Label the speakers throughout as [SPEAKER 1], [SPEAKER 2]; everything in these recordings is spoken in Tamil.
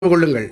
[SPEAKER 1] கொள்ளுங்கள்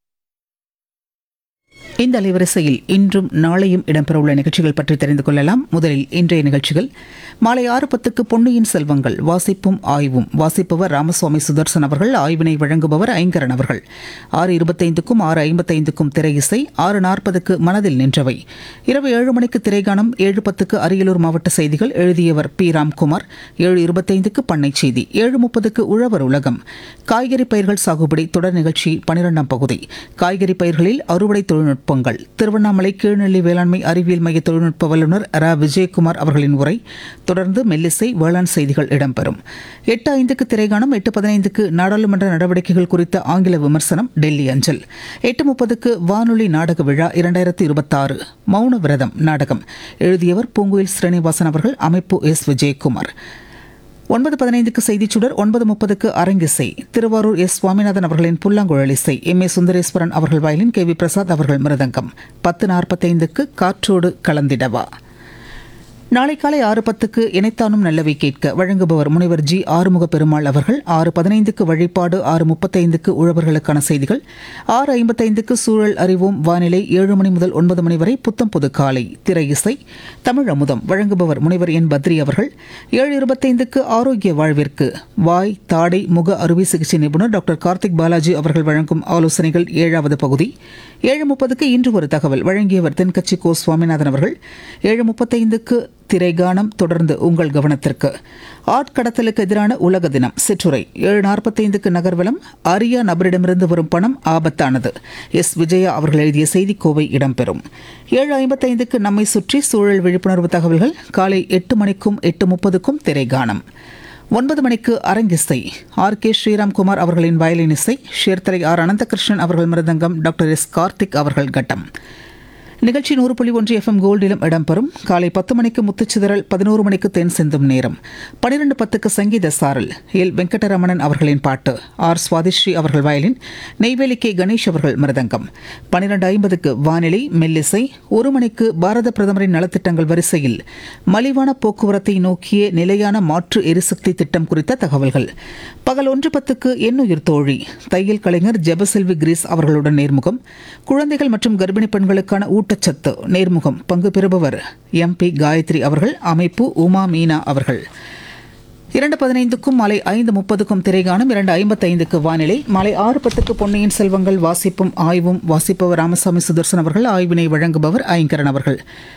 [SPEAKER 2] இந்த அலைவரிசையில் இன்றும் நாளையும் இடம்பெறவுள்ள நிகழ்ச்சிகள் பற்றி தெரிந்து கொள்ளலாம் முதலில் இன்றைய நிகழ்ச்சிகள் மாலை ஆறு பத்துக்கு பொன்னியின் செல்வங்கள் வாசிப்பும் ஆய்வும் வாசிப்பவர் ராமசுவாமி சுதர்சன் அவர்கள் ஆய்வினை வழங்குபவர் ஐங்கரன் அவர்கள் ஆறு இருபத்தைந்துக்கும் ஆறு ஐம்பத்தைந்துக்கும் திரை இசை ஆறு நாற்பதுக்கு மனதில் நின்றவை இரவு ஏழு மணிக்கு திரைகாணம் ஏழு பத்துக்கு அரியலூர் மாவட்ட செய்திகள் எழுதியவர் பி ராம்குமார் ஏழு இருபத்தைந்துக்கு பண்ணை செய்தி ஏழு முப்பதுக்கு உழவர் உலகம் காய்கறி பயிர்கள் சாகுபடி தொடர் நிகழ்ச்சி பனிரெண்டாம் பகுதி காய்கறி பயிர்களில் அறுவடை தொழில்நுட்பங்கள் திருவண்ணாமலை கீழ்நெல்லி வேளாண்மை அறிவியல் மைய தொழில்நுட்ப வல்லுநர் ரா விஜயகுமார் அவர்களின் உரை தொடர்ந்து மெல்லிசை வேளாண் செய்திகள் இடம்பெறும் எட்டு ஐந்துக்கு திரைகாணம் எட்டு பதினைந்துக்கு நாடாளுமன்ற நடவடிக்கைகள் குறித்த ஆங்கில விமர்சனம் டெல்லி அஞ்சல் எட்டு முப்பதுக்கு வானொலி நாடக விழா இரண்டாயிரத்தி இருபத்தாறு மௌன விரதம் நாடகம் எழுதியவர் பூங்குயில் ஸ்ரீனிவாசன் அவர்கள் அமைப்பு எஸ் விஜயகுமார் ஒன்பது பதினைந்துக்கு செய்திச் சுடர் ஒன்பது முப்பதுக்கு அரங்கிசை திருவாரூர் எஸ் சுவாமிநாதன் அவர்களின் புல்லாங்குழல் இசை எம் ஏ சுந்தரேஸ்வரன் அவர்கள் வயலின் கே வி பிரசாத் அவர்கள் மிருதங்கம் பத்து நாற்பத்தைந்துக்கு காற்றோடு கலந்திடவா நாளை காலை ஆறு பத்துக்கு இணைத்தானும் நல்லவை கேட்க வழங்குபவர் முனைவர் ஜி ஆறுமுக பெருமாள் அவர்கள் ஆறு பதினைந்துக்கு வழிபாடு ஆறு முப்பத்தைந்துக்கு உழவர்களுக்கான செய்திகள் ஆறு ஐம்பத்தைந்துக்கு சூழல் அறிவோம் வானிலை ஏழு மணி முதல் ஒன்பது மணி வரை புத்தம் புது காலை திரை இசை தமிழ் அமுதம் வழங்குபவர் முனைவர் என் பத்ரி அவர்கள் ஏழு இருபத்தைந்துக்கு ஆரோக்கிய வாழ்விற்கு வாய் தாடை முக அறுவை சிகிச்சை நிபுணர் டாக்டர் கார்த்திக் பாலாஜி அவர்கள் வழங்கும் ஆலோசனைகள் ஏழாவது பகுதி ஏழு முப்பதுக்கு இன்று ஒரு தகவல் வழங்கியவர் தென்கட்சி கோ சுவாமிநாதன் அவர்கள் ஏழு முப்பத்தைந்துக்கு திரைகானம் தொடர்ந்து உங்கள் கவனத்திற்கு ஆட்கடத்தலுக்கு எதிரான உலக தினம் சிற்றுரை ஏழு நாற்பத்தைந்துக்கு நகர்வலம் அரிய நபரிடமிருந்து வரும் பணம் ஆபத்தானது எஸ் விஜயா அவர்கள் எழுதிய செய்திக்கோவை இடம்பெறும் ஏழு ஐம்பத்தைந்துக்கு நம்மை சுற்றி சூழல் விழிப்புணர்வு தகவல்கள் காலை எட்டு மணிக்கும் எட்டு முப்பதுக்கும் திரைகானம் ஒன்பது மணிக்கு அரங்கிசை ஆர் கே ஸ்ரீராம்குமார் அவர்களின் வயலின் இசை ஷேர்தலை ஆர் அனந்தகிருஷ்ணன் அவர்கள் மிருதங்கம் டாக்டர் எஸ் கார்த்திக் அவர்கள் கட்டம் நிகழ்ச்சி நூறு புள்ளி ஒன்று எஃப்எம் கோல்டிலும் இடம்பெறும் காலை பத்து மணிக்கு முத்துச்சிதறல் பதினோரு மணிக்கு தென் சிந்தும் நேரம் பனிரெண்டு பத்துக்கு சங்கீத சாரல் எல் வெங்கடரமணன் அவர்களின் பாட்டு ஆர் சுவாதிஸ்ரீ அவர்கள் வயலின் நெய்வேலி கே கணேஷ் அவர்கள் மிருதங்கம் பனிரெண்டு ஐம்பதுக்கு வானிலை மெல்லிசை ஒரு மணிக்கு பாரத பிரதமரின் நலத்திட்டங்கள் வரிசையில் மலிவான போக்குவரத்தை நோக்கிய நிலையான மாற்று எரிசக்தி திட்டம் குறித்த தகவல்கள் பகல் ஒன்று பத்துக்கு எண்ணுயிர் தோழி தையல் கலைஞர் ஜெபசெல்வி கிரீஸ் அவர்களுடன் நேர்முகம் குழந்தைகள் மற்றும் கர்ப்பிணி பெண்களுக்கான ஊட்டச்சத்து நேர்முகம் பங்கு பெறுபவர் எம் பி காயத்ரி அவர்கள் அமைப்பு உமா மீனா அவர்கள் இரண்டு பதினைந்துக்கும் மாலை ஐந்து முப்பதுக்கும் திரைகாணும் இரண்டு ஐம்பத்தைந்துக்கு வானிலை மாலை ஆறு பத்துக்கு பொன்னியின் செல்வங்கள் வாசிப்பும் ஆய்வும் வாசிப்பவர் ராமசாமி சுதர்சன் அவர்கள் ஆய்வினை வழங்குபவர் ஐங்கரன் அவர்கள்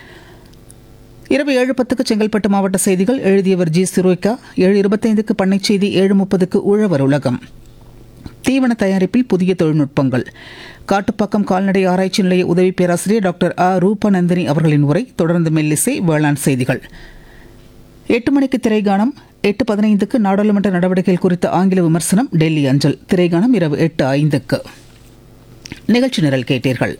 [SPEAKER 2] இரவு ஏழு பத்துக்கு செங்கல்பட்டு மாவட்ட செய்திகள் எழுதியவர் ஜி சிரோய்கா ஏழு இருபத்தைந்துக்கு பண்ணை செய்தி ஏழு முப்பதுக்கு உழவர் உலகம் தீவன தயாரிப்பில் புதிய தொழில்நுட்பங்கள் காட்டுப்பாக்கம் கால்நடை ஆராய்ச்சி நிலைய உதவி பேராசிரியர் டாக்டர் ஆ ரூபநந்தினி அவர்களின் உரை தொடர்ந்து மெல்லிசை வேளாண் செய்திகள் எட்டு மணிக்கு திரைகானம் எட்டு பதினைந்துக்கு நாடாளுமன்ற நடவடிக்கைகள் குறித்த ஆங்கில விமர்சனம் டெல்லி அஞ்சல் திரைகானம் இரவு எட்டு ஐந்துக்கு நிகழ்ச்சி நிரல் கேட்டீர்கள்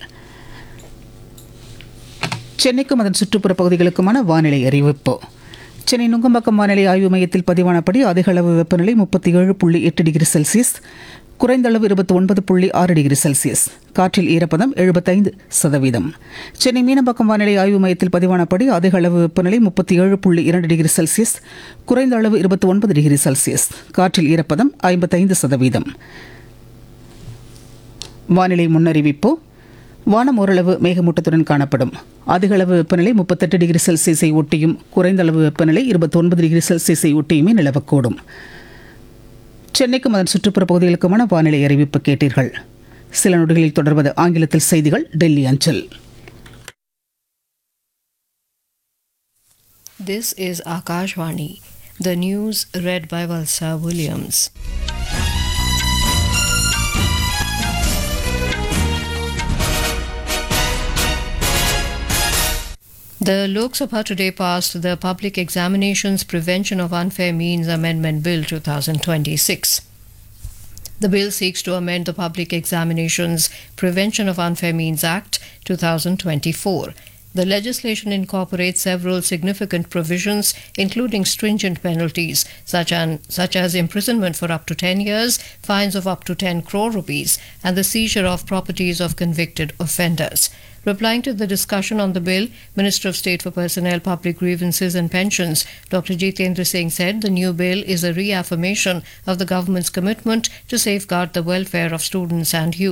[SPEAKER 2] சென்னைக்கும் அதன் சுற்றுப்புற பகுதிகளுக்குமான வானிலை அறிவிப்பு சென்னை நுங்கம்பாக்கம் வானிலை ஆய்வு மையத்தில் பதிவானபடி அதிக அளவு வெப்பநிலை முப்பத்தி ஏழு புள்ளி எட்டு டிகிரி செல்சியஸ் குறைந்த அளவு இருபத்தி ஒன்பது புள்ளி ஆறு டிகிரி செல்சியஸ் காற்றில் ஈரப்பதம் எழுபத்தைந்து சதவீதம் சென்னை மீனம்பாக்கம் வானிலை ஆய்வு மையத்தில் பதிவானபடி அதிக அளவு வெப்பநிலை முப்பத்தி ஏழு புள்ளி இரண்டு டிகிரி செல்சியஸ் குறைந்த அளவு இருபத்தி ஒன்பது டிகிரி செல்சியஸ் காற்றில் ஈரப்பதம் ஐம்பத்தைந்து சதவீதம் வானிலை முன்னறிவிப்பு வானம் ஓரளவு மேகமூட்டத்துடன் காணப்படும் அதிக அளவு வெப்பநிலை முப்பத்தெட்டு டிகிரி செல்சியஸை ஒட்டியும் குறைந்த அளவு வெப்பநிலை இருபத்தொன்பது டிகிரி செல்சியஸை ஒட்டியுமே நிலவக்கூடும் சென்னைக்கும் அதன் சுற்றுப்புற பகுதிகளுக்குமான வானிலை அறிவிப்பு கேட்டீர்கள் சில நொடிகளில் தொடர்வது ஆங்கிலத்தில் செய்திகள் டெல்லி அஞ்சல்
[SPEAKER 3] This is Akashvani. The news read by Valsa Williams. The Lok Sabha today passed the Public Examinations Prevention of Unfair Means Amendment Bill 2026. The bill seeks to amend the Public Examinations Prevention of Unfair Means Act 2024. The legislation incorporates several significant provisions, including stringent penalties such, an, such as imprisonment for up to 10 years, fines of up to 10 crore rupees, and the seizure of properties of convicted offenders. Replying to the discussion on the bill, Minister of State for Personnel, Public Grievances and Pensions, Dr. Jitendra Singh said the new bill is a reaffirmation of the government's commitment to safeguard the welfare of students and youth.